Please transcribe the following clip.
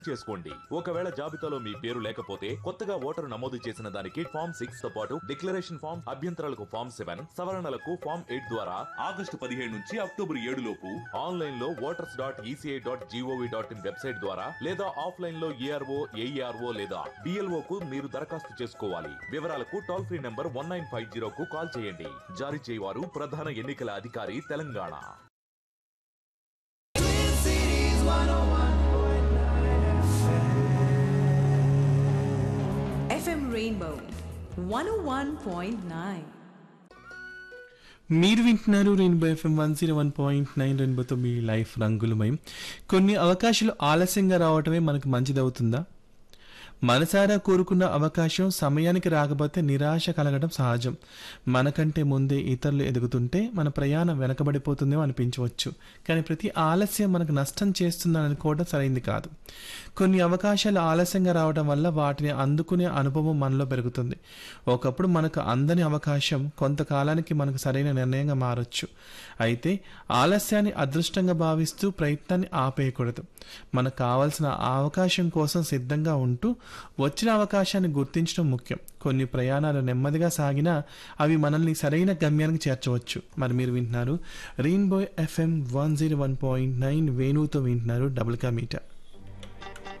చేసుకోండి ఒకవేళ జాబితాలో మీ పేరు లేకపోతే కొత్తగా ఓటరు నమోదు చేసిన దానికి ఫామ్ సిక్స్ తో పాటు డిక్లరేషన్ ఫామ్ అభ్యంతరాలకు ఫామ్ సెవెన్ సవరణలకు ఫామ్ ఎయిట్ ద్వారా ఆగస్టు పదిహేడు నుంచి అక్టోబర్ ఏడు లోపు ఆన్లైన్ లో voters dot ECI dot GOV dot in website ద్వారా లేదా ఆఫ్లైన్ లో ఏఆర్ఓ ఏఈఆర్ఓ లేదా బిఎల్ఓ కు మీరు దరఖాస్తు చేసుకోవాలి వివరాలకు toll free number one nine five zero కు కాల్ చేయండి జారీ చేయవారు ప్రధాన ఎన్నికల అధికారి తెలంగాణ FM Rainbow 101.9. మీరు వింటున్నారు Rainbow FM one zero one point nine రెయిన్బోతో మీ లైఫ్ రంగులమయం కొన్ని అవకాశాలు ఆలస్యంగా రావటమే మనకు మంచిదవుతుందా మనసారా కోరుకున్న అవకాశం సమయానికి రాకపోతే నిరాశ కలగడం సహజం మనకంటే ముందే ఇతరులు ఎదుగుతుంటే మన ప్రయాణం వెనకబడిపోతుందేమో అనిపించవచ్చు కానీ ప్రతి ఆలస్యం మనకు నష్టం చేస్తుందని అనుకోవడం సరైంది కాదు కొన్ని అవకాశాలు ఆలస్యంగా రావడం వల్ల వాటిని అందుకునే అనుభవం మనలో పెరుగుతుంది ఒకప్పుడు మనకు అందని అవకాశం కొంతకాలానికి మనకు సరైన నిర్ణయంగా మారొచ్చు అయితే ఆలస్యాన్ని అదృష్టంగా భావిస్తూ ప్రయత్నాన్ని ఆపేయకూడదు మనకు కావాల్సిన ఆ అవకాశం కోసం సిద్ధంగా ఉంటూ వచ్చిన అవకాశాన్ని గుర్తించడం ముఖ్యం కొన్ని ప్రయాణాలు నెమ్మదిగా సాగినా అవి మనల్ని సరైన గమ్యానికి చేర్చవచ్చు మరి మీరు వింటున్నారు Rainbow FM one zero one point nine వేణువుతో వింటున్నారు డబుల్ కా మీటర్